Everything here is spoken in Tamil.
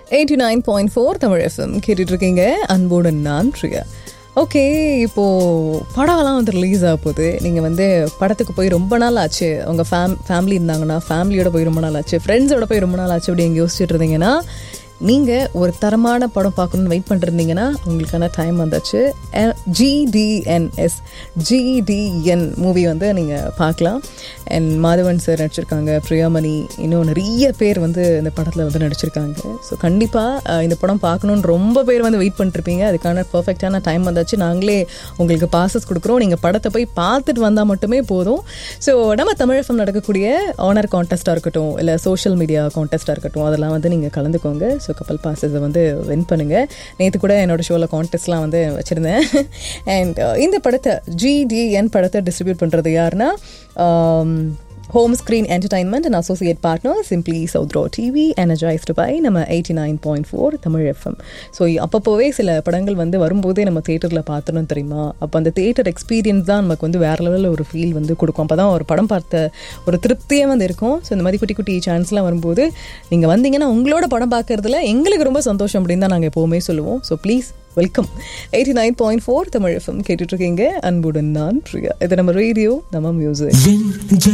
eighty nine point four Tamil FM கேட்டுட்டு இருக்கீங்க அன்போடு நான் பிரியா ஓகே இப்போது படம்லாம் வந்து ரிலீஸ் ஆக போகுது நீங்கள் வந்து படத்துக்கு போய் ரொம்ப நாள் ஆச்சு உங்கள் ஃபேம் ஃபேமிலி இருந்தாங்கன்னா ஃபேமிலியோட போய் ரொம்ப நாள் ஆச்சு ஃப்ரெண்ட்ஸோட போய் ரொம்ப நாள் ஆச்சு அப்படி எங்கே யோசிச்சுட்டு இருந்தீங்கன்னா நீங்கள் ஒரு தரமான படம் பார்க்கணுன்னு வெயிட் பண்ணிருந்தீங்கன்னா உங்களுக்கான டைம் வந்தாச்சு ஜிடிஎன்எஸ் ஜிடிஎன் மூவி வந்து நீங்கள் பார்க்கலாம் அண்ட் மாதவன் சார் நடிச்சிருக்காங்க பிரியாமணி இன்னும் நிறைய பேர் வந்து இந்த படத்தில் வந்து நடிச்சிருக்காங்க ஸோ கண்டிப்பாக இந்த படம் பார்க்கணுன்னு ரொம்ப பேர் வந்து வெயிட் பண்ணிருப்பீங்க அதுக்கான பர்ஃபெக்டான டைம் வந்தாச்சு நாங்களே உங்களுக்கு பாசஸ் கொடுக்குறோம் நீங்கள் படத்தை போய் பார்த்துட்டு வந்தால் மட்டுமே போதும் ஸோ நம்ம தமிழ் FM நடக்கக்கூடிய ஆனர் கான்டெஸ்ட்டாக இருக்கட்டும் இல்லை சோஷியல் மீடியா கான்டெஸ்ட்டாக இருக்கட்டும் அதெல்லாம் வந்து நீங்கள் கலந்துக்கோங்க ஸோ கப்பல் பாசஸை வந்து வின் பண்ணுங்கள் நேற்று கூட என்னோட ஷோவில் கான்டெஸ்ட்லாம் வந்து வச்சுருந்தேன் அண்ட் இந்த படத்தை ஜிடிஎன் படத்தை டிஸ்ட்ரிபியூட் பண்ணுறது யாருன்னா home screen entertainment and associate partner simply சவுத்ரோ டிவி எனர்ஜைஸ்டு பை நம்ம eighty nine point four Tamil FM so அப்பப்போவே சில படங்கள் வந்து வரும்போதே நம்ம தேட்டரில் பார்த்துணும் தெரியுமா அப்போ அந்த தேட்டர் எக்ஸ்பீரியன்ஸ் தான் நமக்கு வந்து வேறு லெவலில் ஒரு ஃபீல் வந்து கொடுக்கும் அப்போ தான் ஒரு படம் பார்த்த ஒரு திருப்தியாக வந்து இருக்கும் ஸோ இந்த மாதிரி குட்டி குட்டி சான்ஸ்லாம் வரும்போது நீங்கள் வந்தீங்கன்னா உங்களோட படம் பார்க்கறதுல எங்களுக்கு ரொம்ப சந்தோஷம் அப்படின்னு தான் நாங்கள் எப்போவுமே சொல்லுவோம் so please welcome eighty nine point four Tamil FM கேட்டுட்ருக்கீங்க அன்புடன் நான் பிரியா இது நம்ம ரேடியோ நம்ம மியூசிக் என்